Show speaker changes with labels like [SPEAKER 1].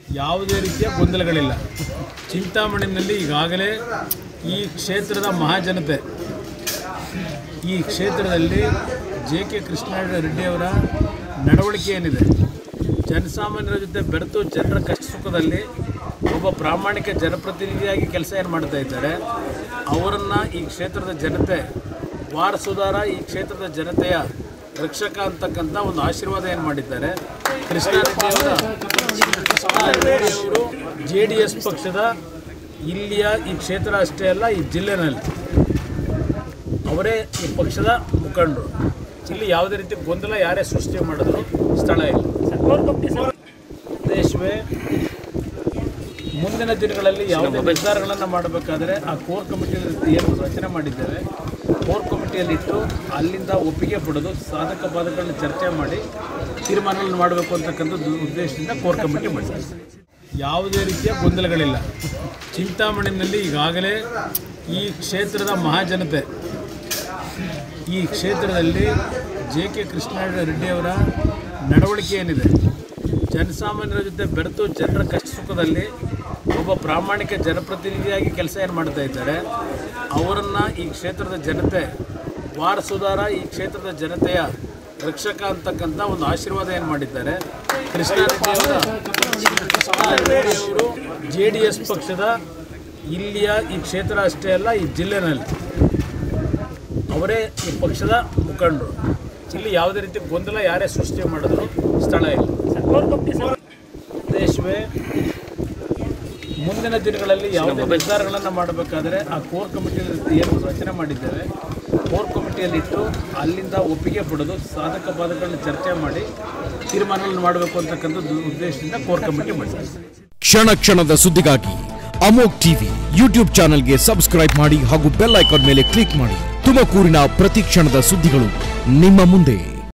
[SPEAKER 1] ಯಾವುದೇ ರೀತಿಯ ಗೊಂದಲಗಳಿಲ್ಲ ಚಿಂತಾಮಣಿನಲ್ಲಿ ಈಗಾಗಲೇ ಈ ಕ್ಷೇತ್ರದ ಮಹಾಜನತೆ ಈ ಕ್ಷೇತ್ರದಲ್ಲಿ ಜೆ ಕೆ ಕೃಷ್ಣರೆಡ್ಡಿಯವರ ನಡವಳಿಕೆ ಏನಿದೆ ಜನಸಾಮಾನ್ಯರ ಜೊತೆ ಬೆರೆತು ಜನರ ಕಷ್ಟ ಸುಖದಲ್ಲಿ ಒಬ್ಬ ಪ್ರಾಮಾಣಿಕ ಜನಪ್ರತಿನಿಧಿಯಾಗಿ ಕೆಲಸ ಏನು ಮಾಡ್ತಾ ಇದ್ದಾರೆ ಅವರನ್ನು ಈ ಕ್ಷೇತ್ರದ ಜನತೆ ವಾರಸುದಾರ ಈ ಕ್ಷೇತ್ರದ ಜನತೆಯ ರಕ್ಷಕ ಅಂತಕ್ಕಂಥ ಒಂದು ಆಶೀರ್ವಾದ ಏನು ಮಾಡಿದ್ದಾರೆ ಕೃಷ್ಣಾರೆಡ್ಡಿಯವರ ಕೃಷ್ಣಾರೆಡ್ಡಿಯವರು ಜೆ ಡಿ ಎಸ್ ಪಕ್ಷದ ಇಲ್ಲಿಯ ಈ ಕ್ಷೇತ್ರ ಅಷ್ಟೇ ಅಲ್ಲ ಈ ಜಿಲ್ಲೆನಲ್ಲಿ ಅವರೇ ಈ ಪಕ್ಷದ ಮುಖಂಡರು ಇಲ್ಲಿ ಯಾವುದೇ ರೀತಿ ಗೊಂದಲ ಯಾರೇ ಸೃಷ್ಟಿ ಮಾಡಿದ್ರು ಸ್ಥಳ ಇಲ್ಲ ದೇಶವೇ ಮುಂದಿನ ದಿನಗಳಲ್ಲಿ ಯಾವುದೇ ನಿರ್ಧಾರಗಳನ್ನು ಮಾಡಬೇಕಾದ್ರೆ ಆ ಕೋರ್ ಕಮಿಟಿಯಲ್ಲಿ ಏನು ರಚನೆ ಮಾಡಿದ್ದೇವೆ ಕೋರ್ ಕಮಿಟಿಯಲ್ಲಿ ಇಟ್ಟು ಅಲ್ಲಿಂದ ಒಪ್ಪಿಗೆ ಪಡೆದು ಸಾಧಕ ಬಾಧಕಗಳನ್ನ ಚರ್ಚೆ ಮಾಡಿ ತೀರ್ಮಾನಗಳನ್ನು ಮಾಡಬೇಕು ಅಂತಕ್ಕಂಥದ್ದು ಉದ್ದೇಶದಿಂದ ಕೋರ್ ಕಮಿಟಿ ಮಾಡಿದ್ದಾರೆ ಯಾವುದೇ ರೀತಿಯ ಗೊಂದಲಗಳಿಲ್ಲ ಚಿಂತಾಮಣಿನಲ್ಲಿ ಈಗಾಗಲೇ ಈ ಕ್ಷೇತ್ರದ ಮಹಾಜನತೆ ಈ ಕ್ಷೇತ್ರದಲ್ಲಿ ಜೆ ಕೆ ಕೃಷ್ಣರೆಡ್ಡಿಯವರ ನಡವಳಿಕೆ ಏನಿದೆ ಜನಸಾಮಾನ್ಯರ ಜೊತೆ ಬೆರೆತು ಜನರ ಕಷ್ಟ ಸುಖದಲ್ಲಿ ಒಬ್ಬ ಪ್ರಾಮಾಣಿಕ ಜನಪ್ರತಿನಿಧಿಯಾಗಿ ಕೆಲಸ ಏನು ಮಾಡ್ತಾ ಇದ್ದಾರೆ ಅವರನ್ನು ಈ ಕ್ಷೇತ್ರದ ಜನತೆ ವಾರಸುದಾರ ಈ ಕ್ಷೇತ್ರದ ಜನತೆಯ ರಕ್ಷಕ ಅಂತಕ್ಕಂಥ ಒಂದು ಆಶೀರ್ವಾದ ಏನು ಮಾಡಿದ್ದಾರೆ ಕೃಷ್ಣಾರೆಡ್ಡಿಯವರ ಕೃಷ್ಣಾರೆಡ್ಡಿಯವರು ಜೆ ಡಿ ಎಸ್ ಪಕ್ಷದ ಇಲ್ಲಿಯ ಈ ಕ್ಷೇತ್ರ ಅಷ್ಟೇ ಅಲ್ಲ ಈ ಜಿಲ್ಲೆನಲ್ಲಿ ಅವರೇ ಈ ಪಕ್ಷದ ಮುಖಂಡರು ಇಲ್ಲಿ ಯಾವುದೇ ರೀತಿ ಗೊಂದಲ ಯಾರೇ ಸೃಷ್ಟಿ ಮಾಡಿದ್ರು ಸ್ಥಳ ಇಲ್ಲ ದೇಶವೇ ಮುಂದಿನ ದಿನಗಳಲ್ಲಿ ಯಾವುದೇ ನಿರ್ಧಾರಗಳನ್ನು ಮಾಡಬೇಕಾದ್ರೆ ಆ ಕೋರ್ ಕಮಿಟಿಯಲ್ಲಿ ಏನು ರಚನೆ ಮಾಡಿದ್ದೇವೆ ಕೋರ್ ಕಮಿಟಿಯಲ್ಲಿ ಇಟ್ಟು ಅಲ್ಲಿಂದ ಒಪ್ಪಿಗೆ ಪಡೆದು ಸಾಧಕ ಬಾಧಕಗಳನ್ನ ಚರ್ಚೆ ಮಾಡಿ ತೀರ್ಮಾನಗಳನ್ನು ಮಾಡಬೇಕು ಅಂತಕ್ಕಂಥದ್ದು ಉದ್ದೇಶದಿಂದ ಕೋರ್ ಕಮಿಟಿ ಮಾಡಿದ್ದಾರೆ
[SPEAKER 2] ಕ್ಷಣ ಕ್ಷಣದ ಸುದ್ದಿಗಾಗಿ ಅಮೋಕ್ ಟಿವಿ ಯೂಟ್ಯೂಬ್ ಚಾನೆಲ್ಗೆ ಸಬ್ಸ್ಕ್ರೈಬ್ ಮಾಡಿ ಹಾಗೂ ಬೆಲ್ ಐಕಾನ್ ಮೇಲೆ ಕ್ಲಿಕ್ ಮಾಡಿ ತುಮಕೂರಿನ ಪ್ರತಿ ಕ್ಷಣದ ಸುದ್ದಿಗಳು ನಿಮ್ಮ ಮುಂದೆ